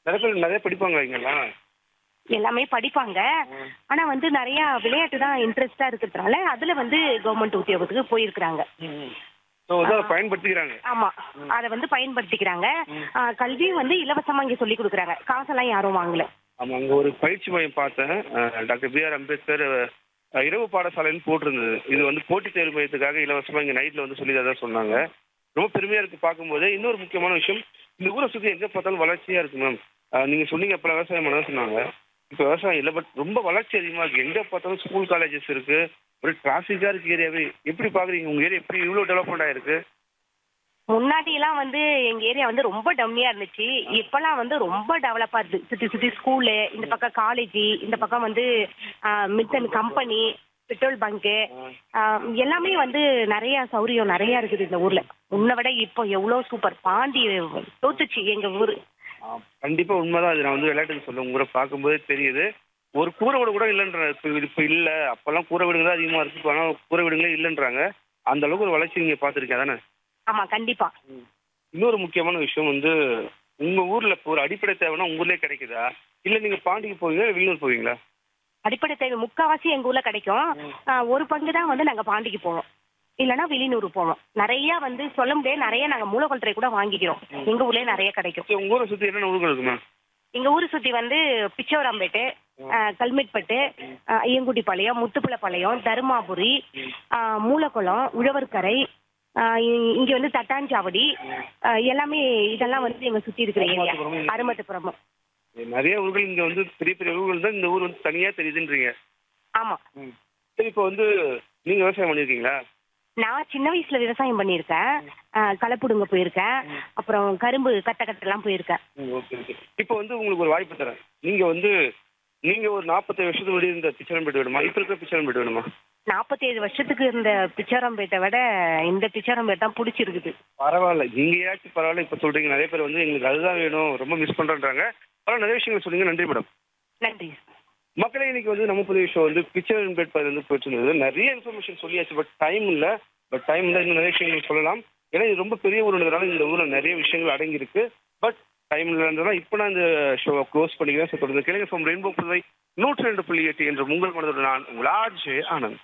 நிறைய பேர் நிறைய படிப்பாங்க இங்கெல்லாம் எல்லாமே படிப்பாங்க ஆனா வந்து நிறைய விளையாட்டு தான் இன்ட்ரெஸ்டா இருக்கிறதுனால அதுல வந்து கவர்மெண்ட் உத்தியோகத்துக்கு போயிருக்கிறாங்க ஸோ வந்து அதை பயன்படுத்திக்கிறாங்க ஆமா அத வந்து பயன்படுத்திக்கிறாங்க ஆ, கல்வியும் வந்து இலவசமா இங்க சொல்லி கொடுக்குறாங்க காசெல்லாம் யாரும் வாங்கல ஆமா அங்க ஒரு பயிற்சி மையம் பார்த்தேன் அஹ், டாக்டர் பி ஆர் அம்பேத்கர் அஹ், இரவு பாடசாலைன்னு போட்டிருந்தது இது வந்து போட்டித் தேர்வு மையத்துக்காக இலவசமா இங்க நைட்ல வந்து சொல்லி தான் சொன்னாங்க ரொம்ப பெருமையா இருக்கு பார்க்கும்போது இன்னொரு முக்கியமான விஷயம் இந்த ஊரை சுத்தி எங்க பார்த்தாலும் வளர்ச்சியா இருக்கு மேம் நீங்க சொன்னீங்க அப்ப விவசாயம் பண்ண சொன்னாங்க இப்ப விவசாயம் இல்லை பட் ரொம்ப வளர்ச்சி அதிகமா இருக்கு எங்க பார்த்தாலும் ஸ்கூல் காலேஜஸ் இருக்கு ஒரு டிராஃபிக்கா இருக்கு ஏரியாவே எப்படி பாக்குறீங்க உங்க ஏரியா எப்படி இவ்வளவு டெவலப்மெண்ட் ஆயிருக்கு முன்னாடி எல்லாம் வந்து எங்க ஏரியா வந்து ரொம்ப டம்மியா இருந்துச்சு இப்பெல்லாம் வந்து ரொம்ப டெவலப்பா இருக்கு சுத்தி சுத்தி ஸ்கூலு இந்த பக்கம் காலேஜ் இந்த பக்கம் வந்து மித்தன் கம்பெனி பெட்ரோல் பங்கு எல்லாமே வந்து நிறைய சௌரியம் நிறைய இருக்குது இந்த ஊர்ல உன்னை விட இப்போ எவ்வளவு சூப்பர் பாண்டி தோத்துச்சு எங்க ஊரு ஆ, கண்டிப்பா உண்மைதான் அது நான் வந்து விளையாட்டுக்கு சொல்ல உங்களை பார்க்கும்போது தெரியுது ஒரு கூரை வீடு கூட இல்லைன்ற இப்போ இப்போ இல்லை அப்போல்லாம் கூரை வீடுங்க தான் அதிகமாக இருக்கு இப்போ ஆனால் கூரை வீடுங்களே இல்லைன்றாங்க அந்த அளவுக்கு ஒரு வளர்ச்சி நீங்கள் பார்த்துருக்கேன் தானே ஆமா கண்டிப்பா இன்னொரு முக்கியமான விஷயம் வந்து உங்க ஊர்ல இப்போ ஒரு அடிப்படை தேவைன்னா உங்க ஊர்லயே கிடைக்குதா இல்ல நீங்க பாண்டிக்கு போவீங்களா இல்ல வெளியூர் போவீங்களா அடிப்படை தேவை முக்காவாசி எங்க ஊர்ல கிடைக்கும் ஆ, ஒரு பங்கு தான் வந்து நாங்க பாண்டிக்கு போவோம் இல்லைன்னா வெளிநூறு போவோம் நிறைய வந்து சொல்ல முடியாது நிறைய நாங்க மூலக்கொல்றை கூட வாங்கிக்கிறோம் எங்க ஊர்லயே நிறைய கிடைக்கும் சரி, உங்க ஊரை சுத்தி என்னென்ன ஊர்கள் இருக்குமா எங்க ஊரை சுத்தி வந்து பிச்சவராம்பேட்டு ஆ, கல்மெட்பட்டு ஆ, ஐயங்குடிப்பாளையம் முத்துப்புலப்பாளையம் தருமாபுரி ஆ, மூலக்குளம் உழவர்கரை ஆ, இ- இங்க வந்து தட்டாஞ்சாவடி ஆ, எல்லாமே இதெல்லாம் வந்து எங்க சுத்தி இருக்கிற ஏரியா அருமத்துப்புறமும் நிறைய ஊர்கள் இங்க வந்து பெரிய பெரிய ஊர்கள் தான் இந்த ஊர் வந்து தனியா தெரியுதுன்றீங்க ஆமா சரி இப்போ வந்து நீங்க விவசாயம் பண்ணிருக்கீங்களா நான் சின்ன வயசுல விவசாயம் பண்ணியிருக்கேன் ஆ, களப்புடுங்க போயிருக்கேன் அப்புறம் கரும்பு கட்ட கட்டெல்லாம் போயிருக்கேன் ஓகே ஓகே இப்போ வந்து உங்களுக்கு ஒரு வாய்ப்பு தரேன் நீங்க வந்து நீங்க ஒரு நாற்பத்தேழு வருஷத்துக்கு முன்னாடி இருந்த பிச்சரம்பேட்டு வேணுமா இப்போ இருக்கிற பிச்சரம்பேட்டு வேணுமா நாற்பத்தேழு வருஷத்துக்கு இருந்த பிச்சாரம்பேட்டை விட இந்த பிச்சாரம்பேட்டை தான் பிடிச்சிருக்குது பரவாயில்ல நீங்கயாச்சும் பரவாயில்ல இப்போ சொல்றீங்க நிறைய பேர் வந்து எங்களுக்கு அதுதான் வேணும் ரொம்ப மிஸ் பண்றேன்றாங்க பரவாயில்ல நிறைய விஷயங்கள் சொன்னீங்க நன்றி மேடம் நன்றி மக்களே இன்னைக்கு வந்து நம்ம புதிய ஷோ வந்து பிக்சர் இன்பேட் பதில் வந்து போயிட்டு இருந்தது நிறைய இன்ஃபர்மேஷன் சொல்லியாச்சு பட் டைம் இல்ல பட் டைம் இருந்தால் இன்னும் நிறைய விஷயங்கள் சொல்லலாம் ஏன்னா இது ரொம்ப பெரிய ஊருன்றதுனால இந்த ஊர்ல நிறைய விஷயங்கள் அடங்கி இருக்கு பட் டைம் இல்லைன்றதுனால இப்போ நான் இந்த ஷோவை க்ளோஸ் பண்ணிக்கிறேன் ஸோ தொடர்ந்து கேளுங்க ஃப்ரம் ரெயின்போ புதுவை நூற்றி ரெண்டு புள்ளி எட்டு என்ற உங்கள் மனதோடு நான் உங்கள் ஆர்ஜே ஆனந்த்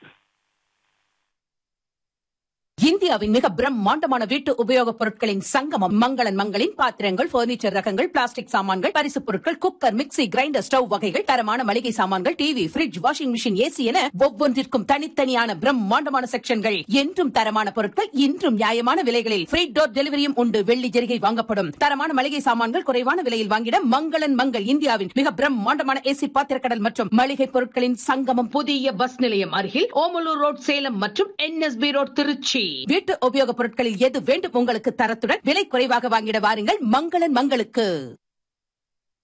இந்தியாவின் மிக பிரம்மாண்டமான வீட்டு உபயோகப் பொருட்களின் சங்கமம் மங்களன் மங்களின் பாத்திரங்கள் பர்னிச்சர் ரகங்கள் பிளாஸ்டிக் சாமான்கள் பரிசுப் பொருட்கள் குக்கர் மிக்ஸி கிரைண்டர் ஸ்டவ் வகைகள் தரமான மளிகை சாமான்கள் TV fridge washing machine AC என ஒவ்வொன்றிற்கும் தனித்தனியான பிரம்மாண்டமான செக்ஷன்கள் என்றும் தரமான பொருட்கள் இன்றும் நியாயமான விலைகளில் ஃப்ரீ டோர் டெலிவரியும் உண்டு வெள்ளி ஜெரிகை வாங்கப்படும் தரமான மளிகை சாமான்கள் குறைவான விலையில் வாங்கிட மங்களன் மங்கள் இந்தியாவின் மிக பிரம்மாண்டமான ஏசி பாத்திரக்கடல் மற்றும் மளிகை பொருட்களின் சங்கமம் புதிய பஸ் நிலையம் அருகில் ஓமலூர் ரோட் சேலம் மற்றும் என்எஸ்பி ரோட் திருச்சி வீட்டு உபயோகப் பொருட்களில் எது வேண்டும் உங்களுக்கு தரத்துடன் விலை குறைவாக வாங்கிட வாருங்கள் மங்களன் மங்களுக்கு